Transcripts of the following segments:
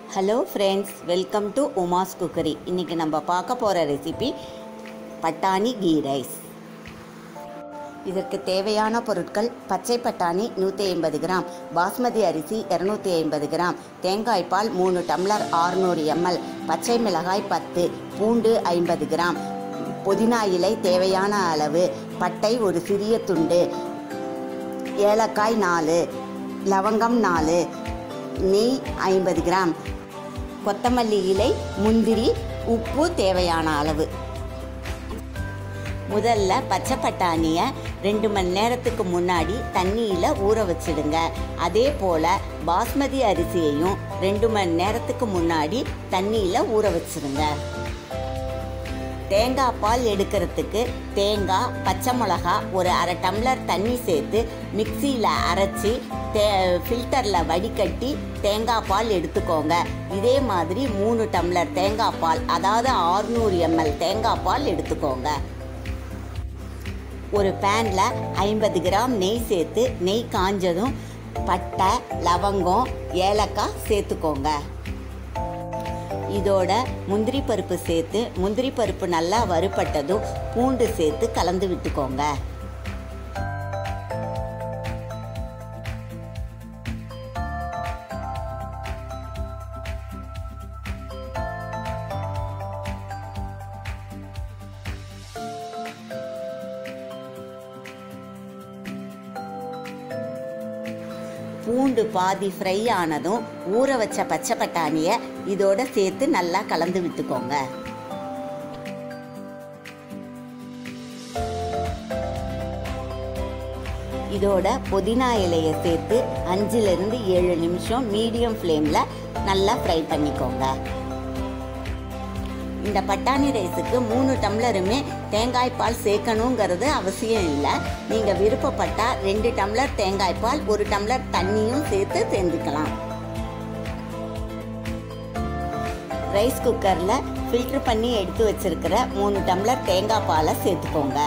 hello friends welcome to Uma's cookery இன்றைக்கி நம்ம பார்க்க போகிற ரெசிபி பட்டாணி கீ ரைஸ் இதற்கு தேவையான பொருட்கள் பச்சை பட்டாணி நூற்றி ஐம்பது கிராம் பாஸ்மதி அரிசி இரநூத்தி ஐம்பது கிராம் தேங்காய் பால் மூணு டம்ளர் ஆறுநூறு எம்எல் பச்சை மிளகாய் பத்து பூண்டு ஐம்பது கிராம் புதினா இலை தேவையான அளவு பட்டை ஒரு சிறிய துண்டு ஏலக்காய் நாலு லவங்கம் நாலு நெய் ஐம்பது கிராம் கொத்தமல்லி இலை முந்திரி உப்பு தேவையான அளவு முதல்ல பச்சை பட்டாணியை ரெண்டு மணி நேரத்துக்கு முன்னாடி தண்ணியில் ஊற வச்சிடுங்க அதே போல் பாஸ்மதி அரிசியையும் ரெண்டு மணி நேரத்துக்கு முன்னாடி தண்ணியில் ஊற வச்சிடுங்க தேங்காய் பால் எடுக்கிறதுக்கு தேங்காய் பச்சை மிளகா ஒரு அரை டம்ளர் தண்ணி சேர்த்து மிக்சியில் அரைச்சி தே ஃபில்டரில் வடிகட்டி தேங்காய் பால் எடுத்துக்கோங்க இதே மாதிரி மூணு டம்ளர் தேங்காய் பால் அதாவது ஆறுநூறு எம்எல் தேங்காய் பால் எடுத்துக்கோங்க ஒரு பேனில் ஐம்பது கிராம் நெய் சேர்த்து நெய் காஞ்சதும் பட்டை லவங்கம் ஏலக்காய் சேர்த்துக்கோங்க இதோட முந்திரி பருப்பு சேர்த்து முந்திரி பருப்பு நல்லா வறுபட்டதும் பூண்டு சேர்த்து கலந்து விட்டுக்கோங்க பூண்டு பாதி ஃப்ரை ஆனதும் ஊற வச்ச பச்சை பட்டாணியை இதோட சேர்த்து நல்லா கலந்து விட்டுக்கோங்க இதோட புதினா இலையை சேர்த்து அஞ்சுலேருந்து ஏழு நிமிஷம் மீடியம் ஃப்ளேமில் நல்லா ஃப்ரை பண்ணிக்கோங்க இந்த பட்டாணி ரைஸுக்கு மூணு டம்ளருமே தேங்காய் பால் சேர்க்கணுங்கிறது அவசியம் இல்லை நீங்கள் விருப்பப்பட்டால் ரெண்டு டம்ளர் தேங்காய் பால் ஒரு டம்ளர் தண்ணியும் சேர்த்து சேர்ந்துக்கலாம் ரைஸ் குக்கரில் ஃபில்ட்ரு பண்ணி எடுத்து வச்சிருக்கிற மூணு டம்ளர் தேங்காய் பாலை சேர்த்துக்கோங்க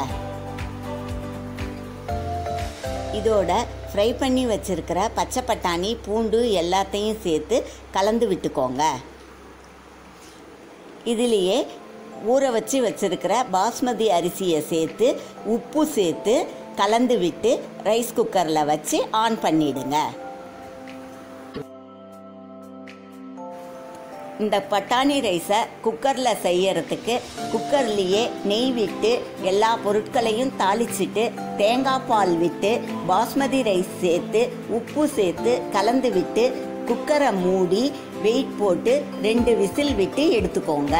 இதோட ஃப்ரை பண்ணி வச்சிருக்கிற பச்சை பட்டாணி பூண்டு எல்லாத்தையும் சேர்த்து கலந்து விட்டுக்கோங்க இதிலேயே ஊற வச்சு வச்சுருக்கிற பாஸ்மதி அரிசியை சேர்த்து உப்பு சேர்த்து கலந்து விட்டு ரைஸ் குக்கரில் வச்சு ஆன் பண்ணிடுங்க இந்த பட்டாணி ரைஸை குக்கரில் செய்யறதுக்கு குக்கர்லேயே நெய் விட்டு எல்லா பொருட்களையும் தாளிச்சிட்டு தேங்காய் பால் விட்டு பாஸ்மதி ரைஸ் சேர்த்து உப்பு சேர்த்து கலந்து விட்டு குக்கரை மூடி வெயிட் போட்டு ரெண்டு விசில் விட்டு எடுத்துக்கோங்க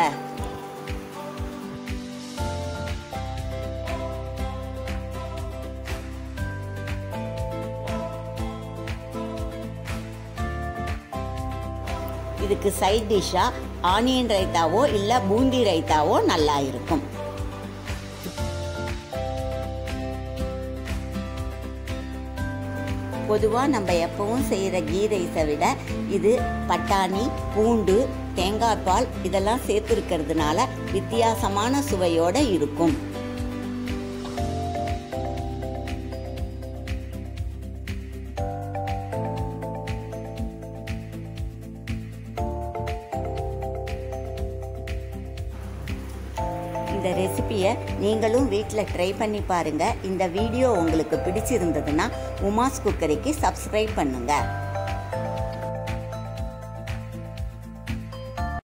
இதுக்கு சைட் டிஷ்ஷாக ஆனியன் ரைத்தாவோ இல்லை பூந்தி ரைத்தாவோ நல்லா இருக்கும் பொதுவாக நம்ம எப்பவும் செய்கிற கீ ரைஸை விட இது பட்டாணி பூண்டு தேங்காய் பால் இதெல்லாம் சேர்த்துருக்கிறதுனால வித்தியாசமான சுவையோடு இருக்கும் இந்த ரெசிப்பியை நீங்களும் வீட்டில் ட்ரை பண்ணி பாருங்கள் இந்த வீடியோ உங்களுக்கு பிடிச்சிருந்ததுன்னா உமாஸ் குக்கரிக்கு சப்ஸ்கிரைப் பண்ணுங்கள்